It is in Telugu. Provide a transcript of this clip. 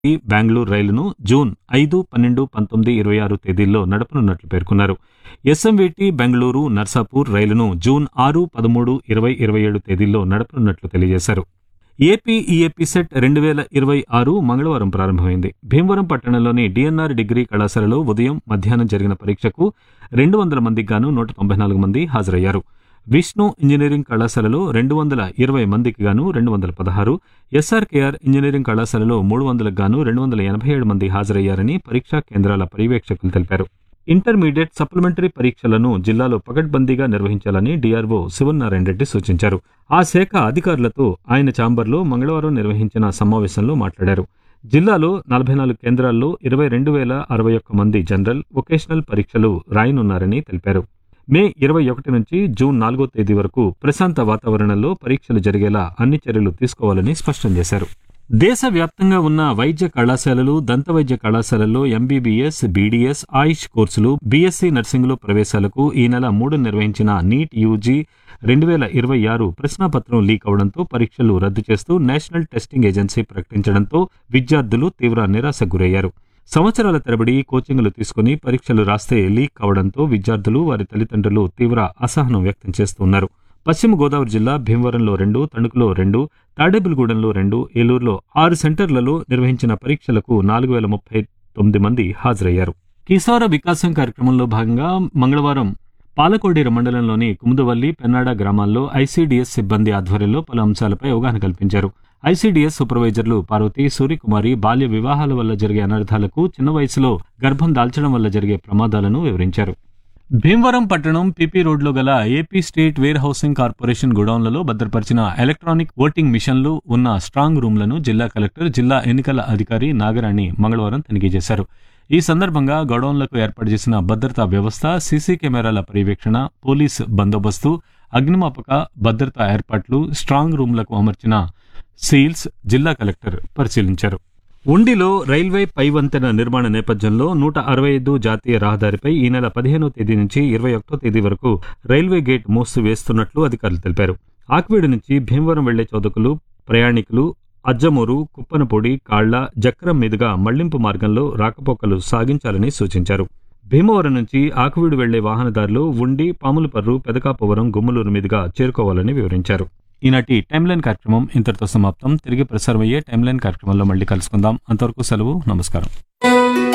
బెంగళూరు రైలును జూన్ ఐదు పన్నెండు పంతొమ్మిది ఇరవై ఆరు తేదీల్లో నడపనున్నట్లు పేర్కొన్నారు ఎస్ఎంవిటి బెంగళూరు నర్సాపూర్ రైలును జూన్ ఆరు పదమూడు ఇరవై ఇరవై ఏడు తేదీల్లో నడపనున్నట్లు తెలియజేశారు ఏపీ ఈఏపీ సెట్ రెండు వేల ఇరవై ఆరు మంగళవారం ప్రారంభమైంది భీమవరం పట్టణంలోని డిఎన్ఆర్ డిగ్రీ కళాశాలలో ఉదయం మధ్యాహ్నం జరిగిన పరీక్షకు రెండు వందల మందికి గాను నూట తొంభై నాలుగు మంది హాజరయ్యారు విష్ణు ఇంజనీరింగ్ కళాశాలలో రెండు వందల ఇరవై మందికి గాను రెండు వందల పదహారు ఎస్ఆర్కేఆర్ ఇంజనీరింగ్ కళాశాలలో మూడు వందలకు గాను రెండు వందల ఎనభై ఏడు మంది హాజరయ్యారని పరీక్షా కేంద్రాల పర్యవేక్షకులు తెలిపారు ఇంటర్మీడియట్ సప్లిమెంటరీ పరీక్షలను జిల్లాలో పకడ్బందీగా నిర్వహించాలని డీఆర్ఓ శివనారాయణ రెడ్డి సూచించారు ఆ శాఖ అధికారులతో ఆయన ఛాంబర్లో మంగళవారం నిర్వహించిన సమావేశంలో మాట్లాడారు జిల్లాలో నలభై నాలుగు కేంద్రాల్లో ఇరవై రెండు వేల అరవై ఒక్క మంది జనరల్ వొకేషనల్ పరీక్షలు రాయనున్నారని తెలిపారు మే ఇరవై ఒకటి నుంచి జూన్ నాలుగో తేదీ వరకు ప్రశాంత వాతావరణంలో పరీక్షలు జరిగేలా అన్ని చర్యలు తీసుకోవాలని స్పష్టం చేశారు దేశవ్యాప్తంగా ఉన్న వైద్య కళాశాలలు దంత వైద్య కళాశాలల్లో ఎంబీబీఎస్ బీడీఎస్ ఆయుష్ కోర్సులు బీఎస్సీ నర్సింగ్లో ప్రవేశాలకు ఈ నెల మూడు నిర్వహించిన నీట్ యూజీ రెండు వేల ఇరవై ఆరు ప్రశ్నాపత్రం లీక్ అవడంతో పరీక్షలు రద్దు చేస్తూ నేషనల్ టెస్టింగ్ ఏజెన్సీ ప్రకటించడంతో విద్యార్థులు తీవ్ర నిరాశకు గురయ్యారు సంవత్సరాల తరబడి కోచింగ్లు తీసుకుని పరీక్షలు రాస్తే లీక్ కావడంతో విద్యార్థులు వారి తల్లిదండ్రులు తీవ్ర అసహనం వ్యక్తం చేస్తున్నారు పశ్చిమ గోదావరి జిల్లా భీమవరంలో రెండు తణుకులో రెండు తాడేపులగూడెంలో రెండు ఏలూరులో ఆరు సెంటర్లలో నిర్వహించిన పరీక్షలకు నాలుగు వేల ముప్పై తొమ్మిది మంది హాజరయ్యారు కిశోర వికాసం కార్యక్రమంలో భాగంగా మంగళవారం పాలకోడేరు మండలంలోని కుముదవల్లి పెన్నాడ గ్రామాల్లో ఐసీడీఎస్ సిబ్బంది ఆధ్వర్యంలో పలు అంశాలపై అవగాహన కల్పించారు ఐసీడీఎస్ సూపర్వైజర్లు పార్వతి సూర్యకుమారి బాల్య వివాహాల వల్ల జరిగే అనర్థాలకు చిన్న వయసులో గర్భం దాల్చడం వల్ల జరిగే ప్రమాదాలను వివరించారు భీమవరం పట్టణం పీపీ రోడ్లో గల AP state warehousing corporation గోడౌన్లలో భద్రపరిచిన ఎలక్ట్రానిక్ ఓటింగ్ మిషన్లు ఉన్న స్ట్రాంగ్ రూమ్లను జిల్లా కలెక్టర్ జిల్లా ఎన్నికల అధికారి నాగరాణి మంగళవారం తనిఖీ చేశారు ఈ సందర్భంగా గోడౌన్లకు ఏర్పాటు చేసిన భద్రతా వ్యవస్థ సీసీ కెమెరాల పర్యవేక్షణ పోలీస్ బందోబస్తు అగ్నిమాపక భద్రతా ఏర్పాట్లు స్ట్రాంగ్ రూమ్లకు అమర్చిన సీల్స్ జిల్లా కలెక్టర్ పరిశీలించారు ఉండిలో రైల్వే పై వంతెన నిర్మాణ నేపథ్యంలో నూట అరవై ఐదు జాతీయ రహదారిపై ఈ నెల పదిహేనో తేదీ నుంచి ఇరవై ఒకటో తేదీ వరకు రైల్వే గేట్ మూసివేస్తున్నట్లు అధికారులు తెలిపారు ఆక్వీడు నుంచి భీమవరం వెళ్లే చోదకులు ప్రయాణికులు అజ్జమూరు కుప్పనపొడి కాళ్ల జక్రం మీదుగా మళ్లింపు మార్గంలో రాకపోకలు సాగించాలని సూచించారు భీమవరం నుంచి ఆకువీడు వెళ్లే వాహనదారులు ఉండి పాములపర్రు పెదకాపవరం గుమ్మలూరు మీదుగా చేరుకోవాలని వివరించారు ఈనాటి టైమ్లైన్ కార్యక్రమం ఇంతటితో సమాప్తం తిరిగి ప్రసారమయ్యే టైమ్లైన్ కార్యక్రమంలో మళ్ళీ కలుసుకుందాం అంతవరకు సెలవు నమస్కారం